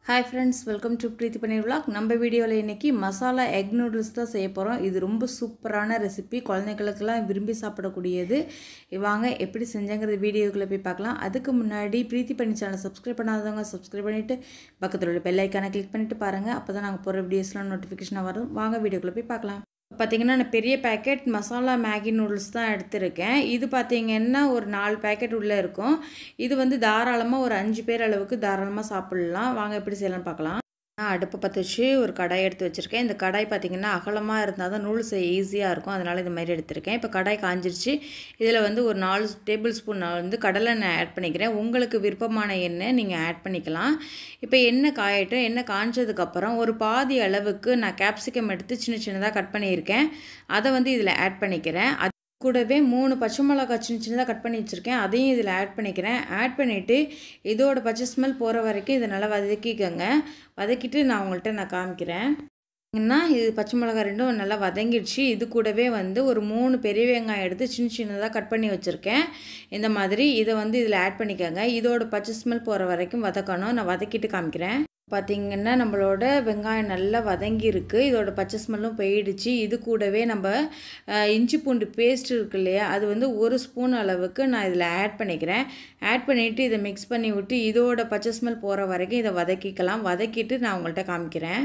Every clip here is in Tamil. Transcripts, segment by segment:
hi friends welcome to Preethi Paneer vlog நம்ம வீடியோவில் இன்றைக்கி மசாலா எக் நூடுல்ஸ் தான் செய்ய போகிறோம் இது ரொம்ப சூப்பரான ரெசிபி குழந்தைகளுக்கெல்லாம் விரும்பி சாப்பிடக்கூடியது வாங்க எப்படி செஞ்சங்கிறது வீடியோக்குள்ளே போய் பார்க்கலாம் அதுக்கு முன்னாடி பிரீத்தி பண்ணி சேனல் சப்ஸ்கிரைப் பண்ணாதவங்க சப்ஸ்கிரைப் பண்ணிவிட்டு பக்கத்தில் உள்ள பெல் ஐக்கானை கிளிக் பண்ணிவிட்டு பாருங்கள் அப்போ தான் நாங்கள் போகிற வீடியோஸ்லாம் நோட்டிஃபிகேஷனாக வரும் வாங்க வீடியோக்குள்ளே போய் பார்க்கலாம் பார்த்தீங்கன்னா நான் பெரிய பேக்கெட் மசாலா மேகி நூடுல்ஸ் தான் எடுத்திருக்கேன் இது பார்த்தீங்கன்னா ஒரு நாலு பேக்கெட் உள்ளே இருக்கும் இது வந்து தாராளமாக ஒரு அஞ்சு பேர் அளவுக்கு தாராளமாக சாப்பிட்லாம் வாங்க எப்படி செய்யலாம்னு பார்க்கலாம் நான் அடுப்பை பற்ற வச்சு ஒரு கடாய் எடுத்து வச்சுருக்கேன் இந்த கடாய் பார்த்திங்கன்னா அகலமாக இருந்தால் தான் நூல் செய்ய ஈஸியாக இருக்கும் அதனால் இந்த மாதிரி எடுத்திருக்கேன் இப்போ கடாய் காஞ்சிருச்சு இதில் வந்து ஒரு நாலு டேபிள் ஸ்பூன் நான் வந்து கடலை எண்ணெய் ஆட் பண்ணிக்கிறேன் உங்களுக்கு விருப்பமான எண்ணெய் நீங்கள் ஆட் பண்ணிக்கலாம் இப்போ எண்ணெய் காயட்டும் எண்ணெய் காய்ச்சதுக்கப்புறம் ஒரு பாதி அளவுக்கு நான் கேப்சிகம் எடுத்து சின்ன சின்னதாக கட் பண்ணியிருக்கேன் அதை வந்து இதில் ஆட் பண்ணிக்கிறேன் அது கூடவே மூணு பச்சை மிளகாய் சின்ன சின்னதாக கட் பண்ணி வச்சுருக்கேன் அதையும் இதில் ஆட் பண்ணிக்கிறேன் ஆட் பண்ணிவிட்டு இதோட பச்சை ஸ்மெல் போகிற வரைக்கும் இதை நல்லா வதக்கிக்கோங்க வதக்கிட்டு நான் உங்கள்கிட்ட நான் காமிக்கிறேன் ஏன்னா இது பச்சை மிளகாய் ரெண்டும் நல்லா வதங்கிடுச்சு இது கூடவே வந்து ஒரு மூணு பெரிய வெங்காயம் எடுத்து சின்ன சின்னதாக கட் பண்ணி வச்சுருக்கேன் இந்த மாதிரி இதை வந்து இதில் ஆட் பண்ணிக்கோங்க இதோட பச்சை ஸ்மெல் போகிற வரைக்கும் வதக்கணும் நான் வதக்கிட்டு காமிக்கிறேன் பார்த்திங்கன்னா நம்மளோட வெங்காயம் நல்லா வதங்கியிருக்கு இதோட பச்சை ஸ்மெல்லும் போயிடுச்சு இது கூடவே நம்ம இஞ்சி பூண்டு பேஸ்ட் இருக்கு இல்லையா அது வந்து ஒரு ஸ்பூன் அளவுக்கு நான் இதில் ஆட் பண்ணிக்கிறேன் ஆட் பண்ணிவிட்டு இதை மிக்ஸ் பண்ணி விட்டு இதோட பச்சை ஸ்மெல் போகிற வரைக்கும் இதை வதக்கிக்கலாம் வதக்கிட்டு நான் உங்கள்கிட்ட காமிக்கிறேன்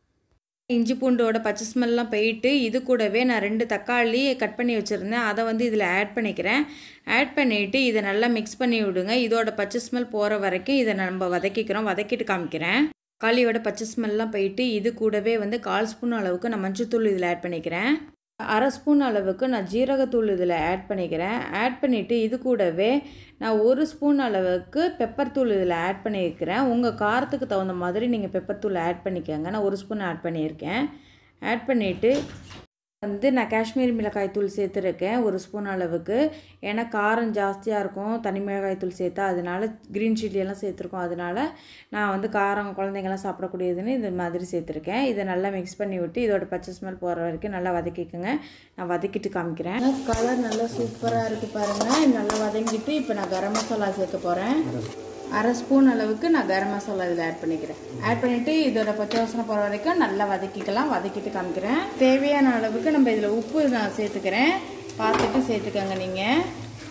இஞ்சி பூண்டோட பச்சை ஸ்மெல்லாம் போயிட்டு இது கூடவே நான் ரெண்டு தக்காளி கட் பண்ணி வச்சுருந்தேன் அதை வந்து இதில் ஆட் பண்ணிக்கிறேன் ஆட் பண்ணிவிட்டு இதை நல்லா மிக்ஸ் பண்ணி விடுங்க இதோட பச்சை ஸ்மெல் போகிற வரைக்கும் இதை நம்ம வதக்கிக்கிறோம் வதக்கிட்டு காமிக்கிறேன் தக்காளியோட பச்சை ஸ்மெல்லாம் போயிட்டு இது கூடவே வந்து கால் ஸ்பூன் அளவுக்கு நான் மஞ்சத்தூள் இதில் ஆட் பண்ணிக்கிறேன் அரை ஸ்பூன் அளவுக்கு நான் ஜீரகத்தூள் இதில் ஆட் பண்ணிக்கிறேன் ஆட் பண்ணிவிட்டு இது கூடவே நான் ஒரு ஸ்பூன் அளவுக்கு பெப்பர் தூள் இதில் ஆட் பண்ணியிருக்கிறேன் உங்கள் காரத்துக்கு தகுந்த மாதிரி நீங்கள் பெப்பர் தூள் ஆட் பண்ணிக்கோங்க நான் ஒரு ஸ்பூன் ஆட் பண்ணியிருக்கேன் ஆட் பண்ணிவிட்டு வந்து நான் காஷ்மீரி மிளகாய் தூள் சேர்த்துருக்கேன் ஒரு ஸ்பூன் அளவுக்கு ஏன்னா காரம் ஜாஸ்தியாக இருக்கும் தனி மிளகாய் தூள் சேர்த்தா அதனால க்ரீன் சில்லியெல்லாம் சேர்த்துருக்கோம் அதனால் நான் வந்து காரம் குழந்தைங்கள்லாம் சாப்பிடக்கூடியதுன்னு இது மாதிரி சேர்த்துருக்கேன் இதை நல்லா மிக்ஸ் பண்ணி விட்டு இதோட பச்சை ஸ்மெல் போகிற வரைக்கும் நல்லா வதக்கிக்கோங்க நான் வதக்கிட்டு காமிக்கிறேன் கலர் நல்லா சூப்பராக இருக்குது பாருங்கள் நல்லா வதங்கிட்டு இப்போ நான் கரம் மசாலா சேர்க்க போகிறேன் அரை ஸ்பூன் அளவுக்கு நான் கரம் மசாலா இதில் ஆட் பண்ணிக்கிறேன் ஆட் பண்ணிவிட்டு இதோட பச்சை வாசனை போகிற வரைக்கும் நல்லா வதக்கிக்கலாம் வதக்கிட்டு காமிக்கிறேன் தேவையான அளவுக்கு நம்ம இதில் உப்பு நான் சேர்த்துக்கிறேன் பார்த்துட்டு சேர்த்துக்கோங்க நீங்கள்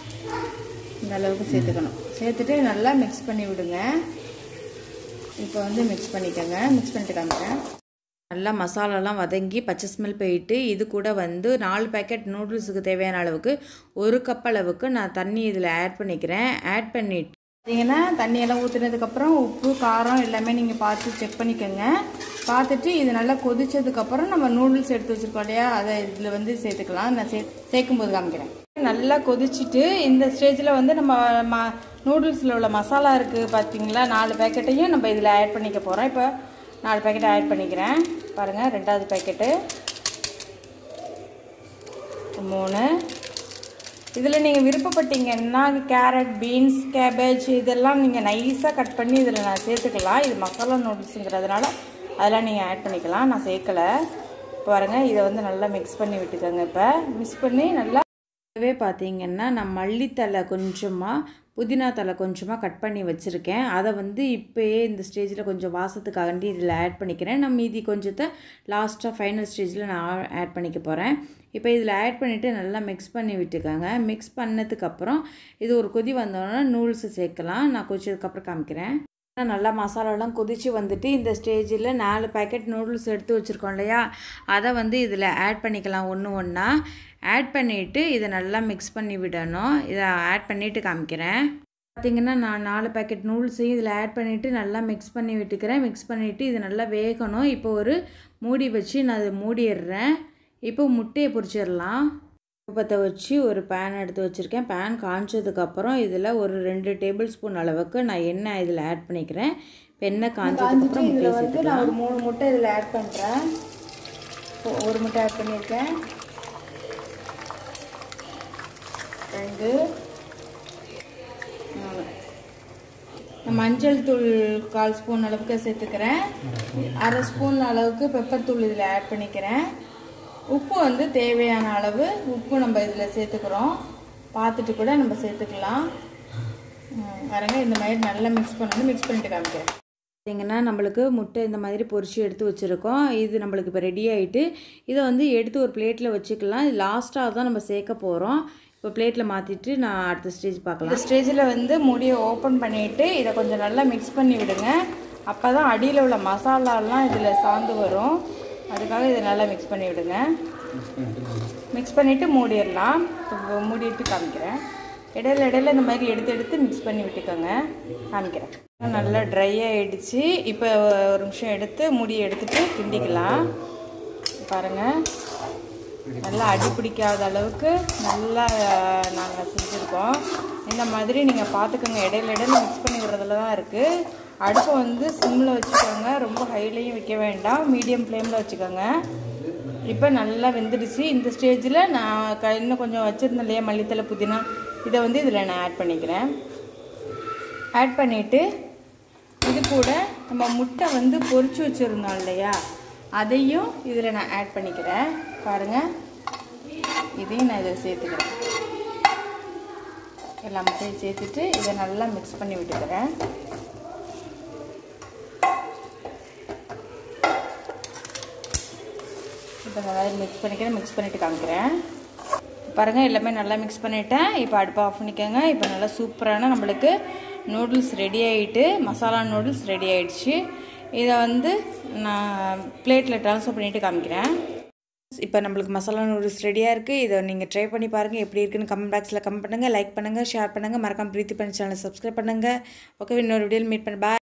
இந்த அளவுக்கு சேர்த்துக்கணும் சேர்த்துட்டு நல்லா மிக்ஸ் பண்ணி விடுங்க இப்போ வந்து மிக்ஸ் பண்ணிக்கோங்க மிக்ஸ் பண்ணிட்டு காமிக்கிறேன் நல்லா மசாலாலாம் வதங்கி பச்சை ஸ்மெல் போயிட்டு இது கூட வந்து நாலு பேக்கெட் நூடுல்ஸுக்கு தேவையான அளவுக்கு ஒரு கப் அளவுக்கு நான் தண்ணி இதில் ஆட் பண்ணிக்கிறேன் ஆட் பண்ணிட்டு பார்த்தீங்கன்னா தண்ணியெல்லாம் ஊற்றுனதுக்கப்புறம் உப்பு காரம் எல்லாமே நீங்கள் பார்த்து செக் பண்ணிக்கோங்க பார்த்துட்டு இது நல்லா கொதிச்சதுக்கப்புறம் நம்ம நூடுல்ஸ் எடுத்து வச்சுருக்கோம் இல்லையா அதை இதில் வந்து சேர்த்துக்கலாம் நான் சே சேர்க்கும் போது காமிக்கிறேன் நல்லா கொதிச்சுட்டு இந்த ஸ்டேஜில் வந்து நம்ம ம நூடுல்ஸில் உள்ள மசாலா இருக்குது பார்த்தீங்களா நாலு பேக்கெட்டையும் நம்ம இதில் ஆட் பண்ணிக்க போகிறோம் இப்போ நாலு பேக்கெட் ஆட் பண்ணிக்கிறேன் பாருங்கள் ரெண்டாவது பேக்கெட்டு மூணு இதில் நீங்கள் விருப்பப்பட்டீங்கன்னா கேரட் பீன்ஸ் கேபேஜ் இதெல்லாம் நீங்கள் நைஸாக கட் பண்ணி இதில் நான் சேர்த்துக்கலாம் இது மசாலா நூடுல்ஸுங்கிறதுனால அதெல்லாம் நீங்கள் ஆட் பண்ணிக்கலாம் நான் சேர்க்கலை பாருங்கள் இதை வந்து நல்லா மிக்ஸ் பண்ணி விட்டுக்கோங்க இப்போ மிக்ஸ் பண்ணி நல்லா இதுவே பார்த்தீங்கன்னா நான் மல்லித்தலை கொஞ்சமாக புதினா தலை கொஞ்சமாக கட் பண்ணி வச்சுருக்கேன் அதை வந்து இப்போயே இந்த ஸ்டேஜில் கொஞ்சம் வாசத்துக்காண்டி இதில் ஆட் பண்ணிக்கிறேன் நான் மீதி கொஞ்சத்தை லாஸ்ட்டாக ஃபைனல் ஸ்டேஜில் நான் ஆட் பண்ணிக்க போகிறேன் இப்போ இதில் ஆட் பண்ணிவிட்டு நல்லா மிக்ஸ் பண்ணி விட்டுக்கோங்க மிக்ஸ் பண்ணதுக்கப்புறம் இது ஒரு கொதி வந்தோடனே நூல்ஸு சேர்க்கலாம் நான் கொதிச்சதுக்கப்புறம் காமிக்கிறேன் நல்லா மசாலாலாம் கொதித்து வந்துட்டு இந்த ஸ்டேஜில் நாலு பேக்கெட் நூடுல்ஸ் எடுத்து வச்சுருக்கோம் இல்லையா அதை வந்து இதில் ஆட் பண்ணிக்கலாம் ஒன்று ஒன்றா ஆட் பண்ணிவிட்டு இதை நல்லா மிக்ஸ் பண்ணி விடணும் இதை ஆட் பண்ணிவிட்டு காமிக்கிறேன் பார்த்திங்கன்னா நான் நாலு பேக்கெட் நூடுல்ஸையும் இதில் ஆட் பண்ணிவிட்டு நல்லா மிக்ஸ் பண்ணி விட்டுக்கிறேன் மிக்ஸ் பண்ணிவிட்டு இது நல்லா வேகணும் இப்போ ஒரு மூடி வச்சு நான் அதை மூடிடுறேன் இப்போ முட்டையை பொரிச்சிடலாம் பற்ற வச்சு ஒரு பேன் எடுத்து வச்சுருக்கேன் பேன் காய்ச்சதுக்கப்புறம் இதில் ஒரு ரெண்டு டேபிள் ஸ்பூன் அளவுக்கு நான் எண்ணெய் இதில் ஆட் பண்ணிக்கிறேன் இப்போ எண்ணெய் காய்ச்சதுக்கப்புறம் முட்டையை சேர்த்து நான் ஒரு மூணு முட்டை இதில் ஆட் பண்ணுறேன் ஒரு முட்டை ஆட் பண்ணியிருக்கேன் ரெண்டு மஞ்சள் தூள் கால் ஸ்பூன் அளவுக்கு சேர்த்துக்கிறேன் அரை ஸ்பூன் அளவுக்கு பெப்பர் தூள் இதில் ஆட் பண்ணிக்கிறேன் உப்பு வந்து தேவையான அளவு உப்பு நம்ம இதில் சேர்த்துக்கிறோம் பார்த்துட்டு கூட நம்ம சேர்த்துக்கலாம் பாருங்க இந்த மாதிரி நல்லா மிக்ஸ் பண்ணணும் மிக்ஸ் பண்ணிட்டு காமிக்கிறேன் பார்த்தீங்கன்னா நம்மளுக்கு முட்டை இந்த மாதிரி பொரிச்சு எடுத்து வச்சுருக்கோம் இது நம்மளுக்கு இப்போ ரெடி ஆகிட்டு இதை வந்து எடுத்து ஒரு பிளேட்டில் வச்சுக்கலாம் இது லாஸ்ட்டாக தான் நம்ம சேர்க்க போகிறோம் இப்போ பிளேட்டில் மாற்றிட்டு நான் அடுத்த ஸ்டேஜ் பார்க்கலாம் இந்த ஸ்டேஜில் வந்து மூடியை ஓப்பன் பண்ணிவிட்டு இதை கொஞ்சம் நல்லா மிக்ஸ் பண்ணி விடுங்க அப்போ தான் அடியில் உள்ள மசாலாலாம் இதில் சார்ந்து வரும் அதுக்காக இதை நல்லா மிக்ஸ் பண்ணி விடுங்க மிக்ஸ் பண்ணிவிட்டு மூடிடலாம் இப்போ மூடிட்டு காமிக்கிறேன் இடையில இடையில இந்த மாதிரி எடுத்து எடுத்து மிக்ஸ் பண்ணி விட்டுக்கோங்க காமிக்கிறேன் நல்லா ட்ரை ஆகிடுச்சு இப்போ ஒரு நிமிஷம் எடுத்து மூடியை எடுத்துட்டு கிண்டிக்கலாம் பாருங்கள் நல்லா அடி பிடிக்காத அளவுக்கு நல்லா நாங்கள் செஞ்சுருக்கோம் இந்த மாதிரி நீங்கள் பார்த்துக்கோங்க இடையில இடையில மிக்ஸ் பண்ணி விடுறதுல தான் இருக்குது அடுப்பை வந்து சிம்மில் வச்சுக்கோங்க ரொம்ப ஹைலையும் வைக்க வேண்டாம் மீடியம் ஃப்ளேமில் வச்சுக்கோங்க இப்போ நல்லா வெந்துடுச்சு இந்த ஸ்டேஜில் நான் க இன்னும் கொஞ்சம் வச்சுருந்தேன் இல்லையா மல்லித்தலை புதினா இதை வந்து இதில் நான் ஆட் பண்ணிக்கிறேன் ஆட் பண்ணிவிட்டு இது கூட நம்ம முட்டை வந்து பொரிச்சு வச்சுருந்தோம் இல்லையா அதையும் இதில் நான் ஆட் பண்ணிக்கிறேன் பாருங்கள் இதையும் நான் இதில் சேர்த்துக்கிறேன் எல்லா முட்டையும் சேர்த்துட்டு இதை நல்லா மிக்ஸ் பண்ணி விட்டுக்கிறேன் இப்போ இந்த மாதிரி மிக்ஸ் பண்ணிக்கிறேன் மிக்ஸ் பண்ணிவிட்டு காமிக்கிறேன் பாருங்கள் எல்லாமே நல்லா மிக்ஸ் பண்ணிட்டேன் இப்போ அடுப்பை ஆஃப் பண்ணிக்கோங்க இப்போ நல்லா சூப்பரான நம்மளுக்கு நூடுல்ஸ் ரெடி ஆகிட்டு மசாலா நூடுல்ஸ் ரெடி ஆகிடுச்சு இதை வந்து நான் பிளேட்டில் ட்ரான்ஸ்ஃபர் பண்ணிவிட்டு காமிக்கிறேன் இப்போ நம்மளுக்கு மசாலா நூடுல்ஸ் ரெடியாக இருக்குது இதை நீங்கள் ட்ரை பண்ணி பாருங்கள் எப்படி இருக்குன்னு கமெண்ட் பாக்ஸில் கமெண்ட் பண்ணுங்கள் லைக் பண்ணுங்கள் ஷேர் பண்ணுங்கள் மறக்காம பிரீத்தி பண்ணி சேனலை சப்ஸ்கிரைப் பண்ணுங்கள் ஓகே இன்னொரு வீடியோவில் மீட் பண்ண பாய்